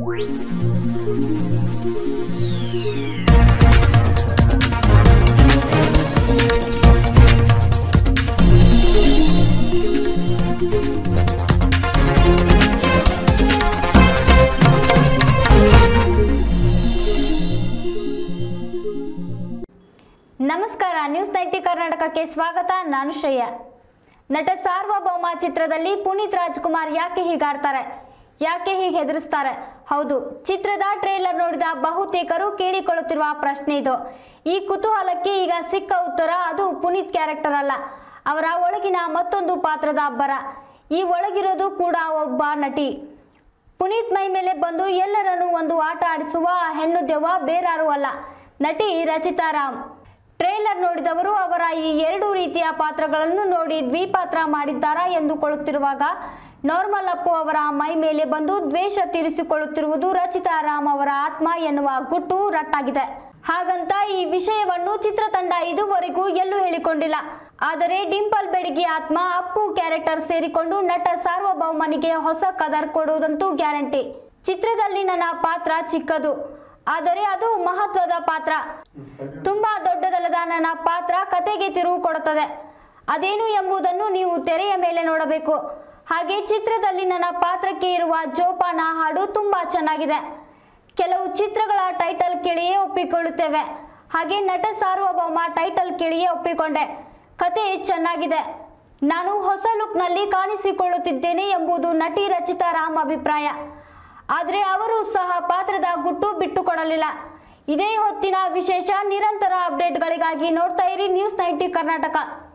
ನಮಸ್ಕಾರ news ninety ಕರ್ನಾಟಕಕ್ಕೆ ಸ್ವಾಗತ ನಾನು ಶ್ರೇಯ ನಟ ಸಾರ್ವಭೌಮ ಚಿತ್ರದಲ್ಲಿ ಪುನೀತ್ ರಾಜ್ಕುಮಾರ್ ಯಾಕೆ ಹೀಗಾಡ್ತಾರೆ ಯಾಕೆ ಹೀಗೆ ಹೆದರಿಸ್ತಾರೆ ಹೌದು ಚಿತ್ರದ ಟ್ರೇಲರ್ ನೋಡಿದ ಬಹುತೇಕರು ಕೇಳಿಕೊಳ್ಳುತ್ತಿರುವ ಪ್ರಶ್ನೆ ಇದು ಈ ಕುತೂಹಲಕ್ಕೆ ಈಗ ಸಿಕ್ಕ ಉತ್ತರ ಅದು ಪುನೀತ್ ಕ್ಯಾರೆಕ್ಟರ್ ಅಲ್ಲ ಅವರ ಒಳಗಿನ ಮತ್ತೊಂದು ಪಾತ್ರದ ಅಬ್ಬರ ಈ ಒಳಗಿರೋದು ಕೂಡ ಒಬ್ಬ ನಟಿ ಪುನೀತ್ ಮೈ ಮೇಲೆ ಬಂದು ಎಲ್ಲರನ್ನೂ ಒಂದು ಆಟ ಆಡಿಸುವ ಹೆಣ್ಣು ದೆವ್ವ ಬೇರಾರೂ ಅಲ್ಲ ನಟಿ ರಚಿತಾ ರಾಮ್ ಟ್ರೇಲರ್ ನೋಡಿದವರು ಅವರ ಈ ಎರಡು ರೀತಿಯ ಪಾತ್ರಗಳನ್ನು ನೋಡಿ ದ್ವಿಪಾತ್ರ ಮಾಡಿದ್ದಾರಾ ಎಂದುಕೊಳ್ಳುತ್ತಿರುವಾಗ ನಾರ್ಮಲ್ ಅಪ್ಪು ಅವರ ಮೈ ಮೇಲೆ ಬಂದು ದ್ವೇಷ ತೀರಿಸಿಕೊಳ್ಳುತ್ತಿರುವುದು ರಚಿತಾ ರಾಮ್ ಅವರ ಆತ್ಮ ಎನ್ನುವ ಗುಟ್ಟು ರಟ್ಟಾಗಿದೆ ಹಾಗಂತ ಈ ವಿಷಯವನ್ನು ಚಿತ್ರತಂಡ ಇದುವರೆಗೂ ಎಲ್ಲೂ ಹೇಳಿಕೊಂಡಿಲ್ಲ ಆದರೆ ಡಿಂಪಲ್ ಬೆಡಗಿ ಆತ್ಮ ಅಪ್ಪು ಕ್ಯಾರೆಕ್ಟರ್ ಸೇರಿಕೊಂಡು ನಟ ಸಾರ್ವಭೌಮನಿಗೆ ಹೊಸ ಕದರ್ ಕೊಡುವುದಂತೂ ಗ್ಯಾರಂಟಿ ಚಿತ್ರದಲ್ಲಿ ನನ್ನ ಪಾತ್ರ ಚಿಕ್ಕದು ಆದರೆ ಅದು ಮಹತ್ವದ ಪಾತ್ರ ತುಂಬಾ ದೊಡ್ಡದಲ್ಲದ ನನ್ನ ಪಾತ್ರ ಕತೆಗೆ ತಿರುವು ಕೊಡುತ್ತದೆ ಅದೇನು ಎಂಬುದನ್ನು ನೀವು ತೆರೆಯ ಮೇಲೆ ನೋಡಬೇಕು ಹಾಗೆ ಚಿತ್ರದಲ್ಲಿ ನನ್ನ ಪಾತ್ರಕ್ಕೆ ಇರುವ ಜೋಪಾನ ಹಾಡು ತುಂಬಾ ಚೆನ್ನಾಗಿದೆ ಕೆಲವು ಚಿತ್ರಗಳ ಟೈಟಲ್ ಕೇಳಿಯೇ ಒಪ್ಪಿಕೊಳ್ಳುತ್ತೇವೆ ಹಾಗೆ ನಟ ಸಾರ್ವಭೌಮ ಟೈಟಲ್ ಕೇಳಿಯೇ ಒಪ್ಪಿಕೊಂಡೆ ಕತೆ ಚೆನ್ನಾಗಿದೆ ನಾನು ಹೊಸ ಲುಕ್ನಲ್ಲಿ ಕಾಣಿಸಿಕೊಳ್ಳುತ್ತಿದ್ದೇನೆ ಎಂಬುದು ನಟಿ ರಚಿತಾ ರಾಮ್ ಅಭಿಪ್ರಾಯ ಆದರೆ ಅವರು ಸಹ ಪಾತ್ರದ ಗುಟ್ಟು ಬಿಟ್ಟುಕೊಡಲಿಲ್ಲ ಇದೇ ಹೊತ್ತಿನ ವಿಶೇಷ ನಿರಂತರ ಅಪ್ಡೇಟ್ಗಳಿಗಾಗಿ ನೋಡ್ತಾ ಇರಿ ನ್ಯೂಸ್ ನೈಂಟಿ ಕರ್ನಾಟಕ